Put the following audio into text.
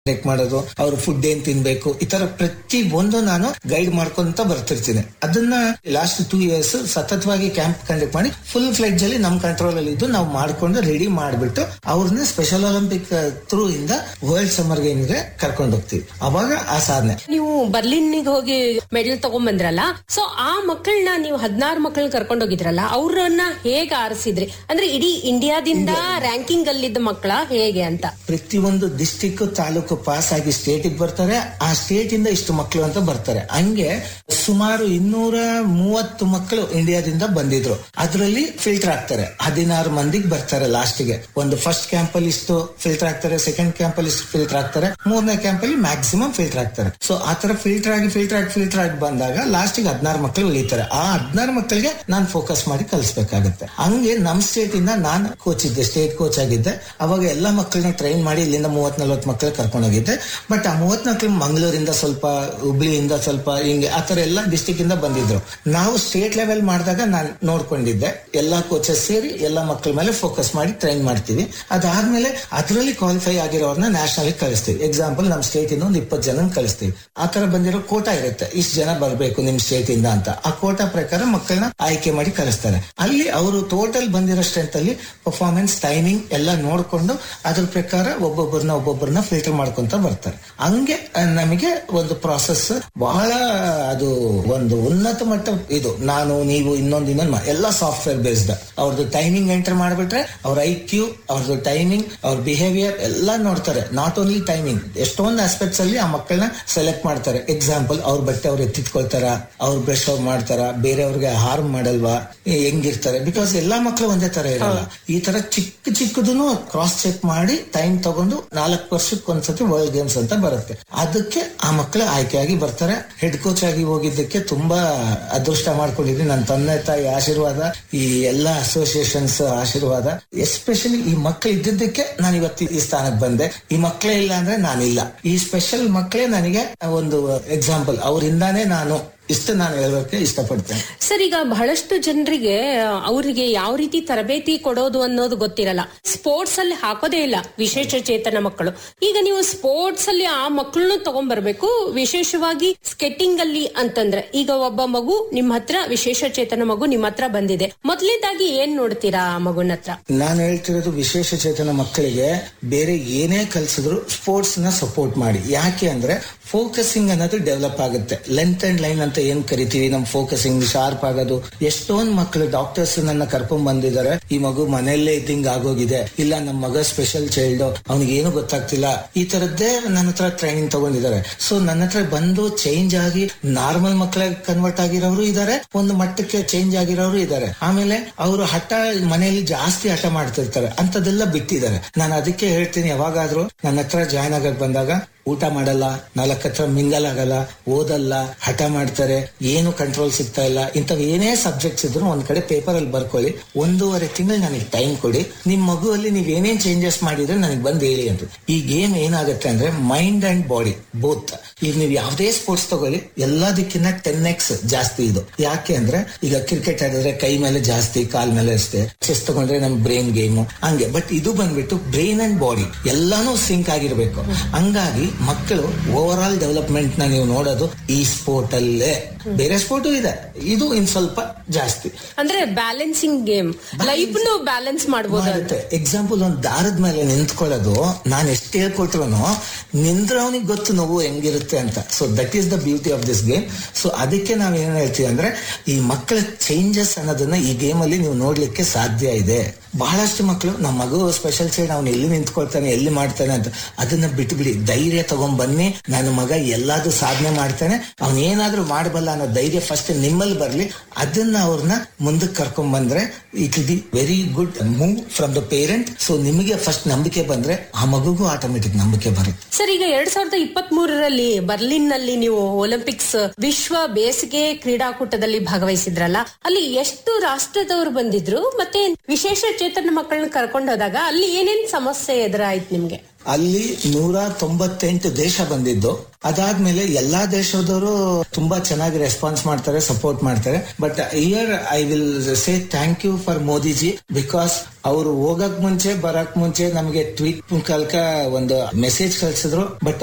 check ಮಾಡೋದು ಅವ್ರ food ಏನ್ ತಿನ್ಬೇಕು ಈ ತರ ಪ್ರತಿ ಒಂದು ನಾನು ಗೈಡ್ ಮಾಡ್ಕೊಂತ ಬರ್ತಿರ್ತೀನಿ ಅದನ್ನ ಲಾಸ್ಟ್ ಟೂ ಇಯರ್ಸ್ ಸತತವಾಗಿ ಕ್ಯಾಂಪ್ ಕಂಡಕ್ಟ್ ಮಾಡಿ ಫುಲ್ ಫ್ಲೆಡ್ಜ್ ಅಲ್ಲಿ ನಮ್ ಕಂಟ್ರೋಲ್ ಅಲ್ಲಿ ಇದ್ದು ನಾವು ಮಾಡ್ಕೊಂಡು ರೆಡಿ ಮಾಡ್ಬಿಟ್ಟು ಅವ್ರನ್ನ ಸ್ಪೆಷಲ್ ಒಲಿಂಪಿಕ್ ಥ್ರೂ ಇಂದ ವರ್ಲ್ಡ್ ಸಮ್ಮರ್ ಗೇಮ್ ಗೆ ಕರ್ಕೊಂಡು ಹೋಗ್ತೀವಿ ಅವಾಗ ಆ ಸಾಧನೆ ನೀವು ಬರ್ಲಿನ್ನಿಗೆ ಹೋಗಿ ಮೆಡಲ್ ತಗೊಂಬಂದ್ರಲ್ಲ ಸೊ ಆ ಮಕ್ಕಳನ್ನ ನೀವು ಹದಿನಾರು ಮಕ್ಕಳನ್ನ ಕರ್ಕೊಂಡು ಹೋಗಿದ್ರಲ್ಲ ಅವ್ರನ್ನ ಹೇಗೆ ಆರಿಸಿದ್ರಿ ಅಂದ್ರೆ ಇಡೀ ಇಂಡಿಯಾದಿಂದ ರ್ಯಾಂಕಿಂಗ್ ಅಲ್ಲಿದ್ದ ಮಕ್ಕಳ ಹೇಗೆ ಅಂತ ಪ್ರತಿಯೊಂದು ಡಿಸ್ಟಿಕ್ ತಾಲೂಕು ಪಾಸ್ ಆಗಿ ಸ್ಟೇಟ್ ಬರ್ತಾರೆ ಆ ಸ್ಟೇಟ್ ಇಂದ ಇಷ್ಟು ಮಕ್ಕಳು ಅಂತ ಬರ್ತಾರೆ ಹಂಗೆ ಸುಮಾರು ಇನ್ನೂರ ಮೂವತ್ತು ಮಕ್ಕಳು ಇಂಡಿಯಾದಿಂದ ಬಂದಿದ್ರು ಅದರಲ್ಲಿ ಫಿಲ್ಟರ್ ಆಗ್ತಾರೆ ಹದಿನಾರು ಮಂದಿಗೆ ಬರ್ತಾರೆ ಲಾಸ್ಟ್ ಗೆ ಒಂದು ಫಸ್ಟ್ ಕ್ಯಾಂಪ್ ಅಲ್ಲಿ ಇಷ್ಟು ಫಿಲ್ಟರ್ ಆಗ್ತಾರೆ ಸೆಕೆಂಡ್ ಕ್ಯಾಂಪ್ ಅಲ್ಲಿ ಇಷ್ಟು ಫಿಲ್ಟರ್ ಆಗ್ತಾರೆ ಮೂರನೇ ಕ್ಯಾಂಪ್ ಅಲ್ಲಿ ಮ್ಯಾಕ್ಸಿಮಮ್ ಫಿಲ್ಟರ್ ಆಗ್ತಾರೆ ಸೊ ಆ ತರ ಫಿಲ್ಟರ್ ಆಗಿ ಫಿಲ್ಟರ್ ಆಗಿ ಫಿಲ್ಟರ್ ಆಗಿ ಬಂದಾಗ ಲಾಸ್ಟ್ ಗೆ ಹದಿನಾರು ಮಕ್ಕಳು ಉಳಿತಾರೆ ಆ ಹದಿನಾರು ಮಕ್ಕಳಿಗೆ ನಾನು ಫೋಕಸ್ ಮಾಡಿ ಕಲಿಸ್ಬೇಕಾಗುತ್ತೆ ಹಂಗೆ ನಮ್ ಸ್ಟೇಟ್ ಇಂದ ನಾನು ಕೋಚ್ ಇದ್ದೆ ಸ್ಟೇಟ್ ಕೋಚ್ ಆಗಿದ್ದೆ ಅವಾಗ ಎಲ್ಲ ಮಕ್ಕಳನ್ನ ಟ್ರೈನ್ ಮಾಡಿ ಇಲ್ಲಿಂದ ಮೂವತ್ ನಲ್ವತ್ ಮಕ್ಕಳು ಕರ್ಕೊಂಡು ಹೋಗಿದ್ದೆ ಬಟ್ ಆ ಮೂವತ್ ಮಕ್ಕಳು ಮಂಗಳೂರಿಂದ ಸ್ವಲ್ಪ ಹುಬ್ಳಿಯಿಂದ ಸ್ವಲ್ಪ ಹಿಂಗೆ ಆ ತರ ಎಲ್ಲ ಡಿಸ್ಟಿಕ್ ಇಂದ ಬಂದಿದ್ರು ನಾವು ಸ್ಟೇಟ್ ಲೆವೆಲ್ ಮಾಡಿದಾಗ ನಾನು ನೋಡ್ಕೊಂಡಿದ್ದೆ ಎಲ್ಲಾ ಕೋಚಸ್ ಸೇರಿ ಎಲ್ಲಾ ಮಕ್ಕಳ ಮೇಲೆ ಫೋಕಸ್ ಮಾಡಿ ಟ್ರೈನ್ ಮಾಡ್ತೀವಿ ಅದಾದ್ಮೇಲೆ ಅದರಲ್ಲಿ ಕ್ವಾಲಿಫೈ ಆಗಿರೋರ್ನ ನ್ಯಾಷನಲ್ ಕಳಿಸ್ತೀವಿ ಎಕ್ಸಾಂಪಲ್ ನಮ್ಮ ಸ್ಟೇಟ್ ಇಂದ ಒಂದು ಇಪ್ಪತ್ತು ಜನ ಕಳಿಸ್ತೀವಿ ಆ ತರ ಬಂದಿರೋ ಕೋಟಾ ಇರುತ್ತೆ ಇಷ್ಟು ಜನ ಬರಬೇಕು ನಿಮ್ ಸ್ಟೇಟ್ ಇಂದ ಅಂತ ಆ ಕೋಟಾ ಪ್ರಕಾರ ಮಕ್ಕಳನ್ನ ಆಯ್ಕೆ ಮಾಡಿ ಕಳಿಸ್ತಾರೆ ಅಲ್ಲಿ ಅವರು ಟೋಟಲ್ ಬಂದಿರೋ ಸ್ಟ್ರೆಂತ್ ಅಲ್ಲಿ ಪರ್ಫಾರ್ಮೆನ್ಸ್ ಟೈಮಿಂಗ್ ಎಲ್ಲ ನೋಡ್ಕೊಂಡು ಅದ್ರ ಪ್ರಕಾರ ಒಬ್ಬೊಬ್ಬರನ್ನ ಒಬ್ಬೊಬ್ಬರನ್ನ ಫಿಲ್ಟರ್ ಮಾಡ್ಕೊಂತ ಬರ್ತಾರೆ ಹಂಗೆ ಆ, ನಮಗೆ ಒಂದು ಪ್ರಾಸೆಸ್ ಬಹಳ ಅದು ಒಂದು ಉನ್ನತ ಮಟ್ಟ ಇದು ನಾನು ನೀವು ಇನ್ನೊಂದು ಇನ್ನೊಂದು ಮಾ- ಎಲ್ಲ ಸಾಫ್ಟ್ವೇರ್ ಬೇಸ್ಡ್ ಅವ್ರದ್ದು ಟೈಮಿಂಗ್ ಎಂಟರ್ ಮಾಡ್ಬಿಟ್ರೆ ಅವ್ರ ಐ ಕ್ಯೂ ಅವ್ರದ್ದು ಟೈಮಿಂಗ್ ಅವ್ರ ಬಿಹೇವಿಯರ್ ಎಲ್ಲ ನೋಡ್ತಾರೆ ನಾಟ್ ಓನ್ಲಿ ಟೈಮಿಂಗ್ ಎಷ್ಟೊಂದು ಆಸ್ಪೆಕ್ಟ್ಸ್ ಅಲ್ಲಿ ಆ ಮಕ್ಕಳನ್ನ ಸೆಲೆಕ್ಟ್ ಮಾಡ್ತಾರೆ ಎಕ್ಸಾಂಪಲ್ ಅವ್ರ ಬಟ್ಟೆ ಅವ್ರು ಎತ್ತಿಟ್ಕೊಳ್ತಾರ ಅವ್ರ ಬ್ರಷ್ ಅವ್ರು ಮಾಡ್ತಾರ ಬೇರೆಯವ್ರಿಗೆ ಹಾರ್ಮ್ ಮಾಡಲ್ವಾ ಏ, ಹೆಂಗಿರ್ತಾರೆ ಬಿಕಾಸ್ ಎಲ್ಲಾ ಮಕ್ಕಳು ಒಂದೇ ತರ ಇರಲ್ಲ ಈ ತರ ಚಿಕ್ಕ ಚಿಕ್ಕದನ್ನು ಕ್ರಾಸ್ ಚೆಕ್ ಮಾಡಿ ಟೈಮ್ ತಗೊಂಡು ನಾಲ್ಕು ವರ್ಷಕ್ಕೆ ಒಂದ್ಸತಿ ವರ್ಲ್ಡ್ ಗೇಮ್ಸ್ ಅಂತ ಬರುತ್ತೆ ಅದಕ್ಕೆ ಆ ಮಕ್ಕಳು ಆಯ್ಕೆಯಾಗಿ ಬರ್ತಾರೆ ಹೆಡ್ ಕೋಚ್ ಆಗಿ ಹೋಗಿದ್ದಕ್ಕೆ ತುಂಬಾ ಅದೃಷ್ಟ ಮಾಡ್ಕೊಂಡಿದ್ದೀನಿ ನನ್ನ ತಂದೆ ತಾಯಿ ಆಶೀರ್ವಾದ ಈ ಎಲ್ಲಾ ಅಸೋಸಿಯೇಷನ್ಸ್ ಆಶೀರ್ವಾದ ಎಸ್ಪೆಷಲಿ ಈ ಮಕ್ಕಳು ಇದ್ದಿದ್ದಕ್ಕೆ ನಾನು ಇವತ್ತು ಈ ಸ್ಥಾನಕ್ಕೆ ಬಂದೆ ಈ ಮಕ್ಕಳೇ ಇಲ್ಲ ಅಂದ್ರೆ ನಾನಿಲ್ಲ ಈ ಸ್ಪೆಷಲ್ ಮಕ್ಕಳೇ ನನಗೆ ಒಂದು ಎಕ್ಸಾಂಪಲ್ ಅವರಿಂದಾನೇ ನಾನು ಇಷ್ಟು ನಾನು ಹೇಳೋಕೆ ಇಷ್ಟಪಡ್ತೇನೆ ಸರ್ ಈಗ ಬಹಳಷ್ಟು ಜನರಿಗೆ ಅವರಿಗೆ ಯಾವ ರೀತಿ ತರಬೇತಿ ಕೊಡೋದು ಅನ್ನೋದು ಗೊತ್ತಿರಲ್ಲ ಸ್ಪೋರ್ಟ್ಸ್ ಅಲ್ಲಿ ಹಾಕೋದೇ ಇಲ್ಲ ವಿಶೇಷ ಚೇತನ ಮಕ್ಕಳು ಈಗ ನೀವು ಸ್ಪೋರ್ಟ್ಸ್ ಅಲ್ಲಿ ಆ ಮಕ್ಕಳನ್ನು ತಗೊಂಡ್ಬರ್ಬೇಕು ವಿಶೇಷವಾಗಿ ಸ್ಕೆಟಿಂಗ್ ಅಲ್ಲಿ ಅಂತಂದ್ರೆ ಈಗ ಒಬ್ಬ ಮಗು ನಿಮ್ಮ ಹತ್ರ ವಿಶೇಷ ಚೇತನ ಮಗು ನಿಮ್ಮ ಹತ್ರ ಬಂದಿದೆ ಮೊದಲನೇದಾಗಿ ಏನ್ ನೋಡ್ತೀರಾ ಆ ಮಗುನ ಹತ್ರ ನಾನು ಹೇಳ್ತಿರೋದು ವಿಶೇಷ ಚೇತನ ಮಕ್ಕಳಿಗೆ ಬೇರೆ ಏನೇ ಕಲ್ಸಿದ್ರು ಸ್ಪೋರ್ಟ್ಸ್ ನ ಸಪೋರ್ಟ್ ಮಾಡಿ ಯಾಕೆ ಅಂದ್ರೆ ಫೋಕಸಿಂಗ್ ಅನ್ನೋದು ಡೆವಲಪ್ ಆಗುತ್ತೆ ಲೆಂತ್ ಅಂಡ್ ಲೈನ್ ಅಂತ ಏನ್ ಕರಿತೀವಿ ನಮ್ ಫೋಕಸಿಂಗ್ ಶಾರ್ಪ್ ಆಗೋದು ಎಷ್ಟೊಂದ್ ಮಕ್ಕಳು ಡಾಕ್ಟರ್ಸ್ ನನ್ನ ಕರ್ಕೊಂಡ್ ಬಂದಿದ್ದಾರೆ ಈ ಮಗು ಮನೆಯಲ್ಲೇ ಇದ್ದಂಗ್ ಆಗೋಗಿದೆ ಇಲ್ಲ ನಮ್ಮ ಮಗ ಸ್ಪೆಷಲ್ ಚೈಲ್ಡ್ ಅವ್ನಿಗೆ ಏನು ಗೊತ್ತಾಗ್ತಿಲ್ಲ ಈ ತರದ್ದೇ ನನ್ನ ಹತ್ರ ಟ್ರೈನಿಂಗ್ ತಗೊಂಡಿದ್ದಾರೆ ಸೊ ನನ್ನ ಹತ್ರ ಬಂದು ಚೇಂಜ್ ಆಗಿ ನಾರ್ಮಲ್ ಮಕ್ಕಳಾಗಿ ಕನ್ವರ್ಟ್ ಆಗಿರೋರು ಇದ್ದಾರೆ ಒಂದು ಮಟ್ಟಕ್ಕೆ ಚೇಂಜ್ ಆಗಿರೋರು ಇದ್ದಾರೆ ಆಮೇಲೆ ಅವರು ಹಠ ಮನೆಯಲ್ಲಿ ಜಾಸ್ತಿ ಹಠ ಮಾಡ್ತಿರ್ತಾರೆ ಅಂತದೆಲ್ಲ ಬಿಟ್ಟಿದ್ದಾರೆ ನಾನು ಅದಕ್ಕೆ ಹೇಳ್ತೀನಿ ಯಾವಾಗಾದ್ರೂ ನನ್ನ ಹತ್ರ ಜಾಯ್ನ್ ಆಗಕ್ ಬಂದಾಗ ಊಟ ಮಾಡಲ್ಲ ನಾಲ್ಕು ಹತ್ರ ಮಿಂಗಲ್ ಆಗಲ್ಲ ಓದಲ್ಲ ಹಠ ಮಾಡ್ತಾರೆ ಏನು ಕಂಟ್ರೋಲ್ ಸಿಗ್ತಾ ಇಲ್ಲ ಇಂಥವ್ ಏನೇ ಸಬ್ಜೆಕ್ಟ್ಸ್ ಇದ್ರು ಒಂದ್ ಕಡೆ ಪೇಪರ್ ಅಲ್ಲಿ ಬರ್ಕೊಳ್ಳಿ ಒಂದೂವರೆ ತಿಂಗಳು ನನಗೆ ಟೈಮ್ ಕೊಡಿ ನಿಮ್ ಮಗುವಲ್ಲಿ ನೀವ್ ಏನೇನ್ ಚೇಂಜಸ್ ಮಾಡಿದ್ರೆ ನನಗೆ ಬಂದು ಹೇಳಿ ಅಂತ ಈ ಗೇಮ್ ಏನಾಗುತ್ತೆ ಅಂದ್ರೆ ಮೈಂಡ್ ಅಂಡ್ ಬಾಡಿ ಬೋತ್ ಈಗ ನೀವು ಯಾವುದೇ ಸ್ಪೋರ್ಟ್ಸ್ ತಗೊಳ್ಳಿ ಎಲ್ಲದಕ್ಕಿಂತ ಟೆನ್ ಎಕ್ಸ್ ಜಾಸ್ತಿ ಇದು ಯಾಕೆ ಅಂದ್ರೆ ಈಗ ಕ್ರಿಕೆಟ್ ಆಡಿದ್ರೆ ಕೈ ಮೇಲೆ ಜಾಸ್ತಿ ಕಾಲ್ ಮೇಲೆ ಅಷ್ಟೇ ಚೆಸ್ ತಗೊಂಡ್ರೆ ನಮ್ ಬ್ರೈನ್ ಗೇಮ್ ಹಂಗೆ ಬಟ್ ಇದು ಬಂದ್ಬಿಟ್ಟು ಬ್ರೈನ್ ಅಂಡ್ ಬಾಡಿ ಎಲ್ಲಾನು ಸಿಂಕ್ ಆಗಿರ್ಬೇಕು ಹಂಗಾಗಿ ಮಕ್ಕಳು ಓವರ್ ಆಲ್ ಡೆವಲಪ್ಮೆಂಟ್ ನ ನೀವು ನೋಡೋದು ಈ ಸ್ಪೋರ್ಟ್ ಅಲ್ಲೇ ಬೇರೆ ಸ್ಪೋರ್ಟು ಇದೆ ಇದು ಇನ್ ಸ್ವಲ್ಪ ಜಾಸ್ತಿ ಅಂದ್ರೆ ಬ್ಯಾಲೆನ್ಸಿಂಗ್ ಗೇಮ್ ಲೈಫ್ ಬ್ಯಾಲೆನ್ಸ್ ಮಾಡ್ಬೋದು ಅಂತ ಮಾಡುತ್ತೆ ಎಕ್ಸಾಂಪಲ್ ಒಂದ್ ದಾರದ ಮೇಲೆ ನಿಂತ್ಕೊಳ್ಳೋದು ನಾನು ಎಷ್ಟು ಹೇಳ್ಕೊಟ್ರು ನಿಂದ್ರವನಿಗೆ ಗೊತ್ತು ನೋವು ಹೆಂಗಿರುತ್ತೆ ಅಂತ so that is the beauty of this game so ಅದಕ್ಕೆ ನಾವ್ ಏನ್ ಹೇಳ್ತೀವಿ ಅಂದ್ರೆ ಈ ಮಕ್ಕಳ ಚೇಂಜಸ್ ಅನ್ನೋದನ್ನ ಈ ಗೇಮ್ ಅಲ್ಲಿ ನೀವು ನೋಡ್ಲಿಕ್ಕೆ ಸಾಧ್ಯ ಇದೆ ಬಹಳಷ್ಟು ಮಕ್ಕಳು ನಮ್ಮ ಮಗು ಸ್ಪೆಷಲ್ ಸೈಡ್ ಅವ್ನು ಎಲ್ಲಿ ನಿಂತ್ಕೊಳ್ತಾನೆ ಎಲ್ಲಿ ಮಾಡ್ತಾನೆ ಅಂತ ಅದನ್ನ ಬಿಟ್ಟು ಬಿಡಿ ಧೈರ್ಯ ತಗೊಂಡ್ ಬನ್ನಿ ನನ್ನ ಮಗ ಎಲ್ಲಾದ್ರೂ ಸಾಧನೆ ಮಾಡ್ತಾನೆ ಅವ್ನ್ ಏನಾದ್ರೂ ಮಾಡಬಲ್ಲ ಅನ್ನೋ ಧೈರ್ಯ ಫಸ್ಟ್ ನಿಮ್ಮಲ್ಲಿ ಬರ್ಲಿ ಅದನ್ನ ಅವ್ರನ್ನ ಮುಂದಕ್ಕೆ ಕರ್ಕೊಂಡ್ ಬಂದ್ರೆ it will be very good move from the parent so ನಿಮಗೆ ಫಸ್ಟ್ ನಂಬಿಕೆ ಬಂದ್ರೆ ಆ ಮಗುಗೂ ಆಟೋಮೆಟಿಕ್ ನಂಬಿಕೆ ಬರುತ್ತೆ ಸರ್ ಈಗ ಎರಡ್ ಸಾವಿರದ ಇಪ್ಪತ್ತ್ ಮೂರರಲ್ಲಿ ಬರ್ಲಿನ್ ನಲ್ಲಿ ನೀವು ಒಲಿಂಪಿಕ್ಸ್ ವಿಶ್ವ ಬೇಸಿಗೆ ಕ್ರೀಡಾಕೂಟದಲ್ಲಿ ಭಾಗವಹಿಸಿದ್ರಲ್ಲ ಅಲ್ಲಿ ಎಷ್ಟು ರಾಷ್ಟ್ರದವರು ಬಂದಿದ್ರು ಮತ್ತೆ ವಿಶೇಷ ಚೇತನ ಮಕ್ಕಳನ್ನ ಕರ್ಕೊಂಡು ಹೋದಾಗ ಅಲ್ಲಿ ಏನೇನ್ ಸಮಸ್ಯೆ ಎದುರಾಯ್ತು ನಿಮ್ಗೆ ಅಲ್ಲಿ ನೂರ ತೊಂಬತ್ತೆಂಟು ದೇಶ ಬಂದಿದ್ದು ಅದಾದ್ಮೇಲೆ ಎಲ್ಲಾ ದೇಶದವರು ತುಂಬಾ ಚೆನ್ನಾಗಿ ರೆಸ್ಪಾನ್ಸ್ ಮಾಡ್ತಾರೆ ಸಪೋರ್ಟ್ ಮಾಡ್ತಾರೆ but here I will say thank you for Modiji because ಅವರು ಹೋಗಕ್ ಮುಂಚೆ ಬರಕ್ ಮುಂಚೆ ನಮಗೆ ಟ್ವೀಟ್ ಮುಖಾಲ್ಕ ಒಂದು ಮೆಸೇಜ್ ಕಳ್ಸಿದ್ರು ಬಟ್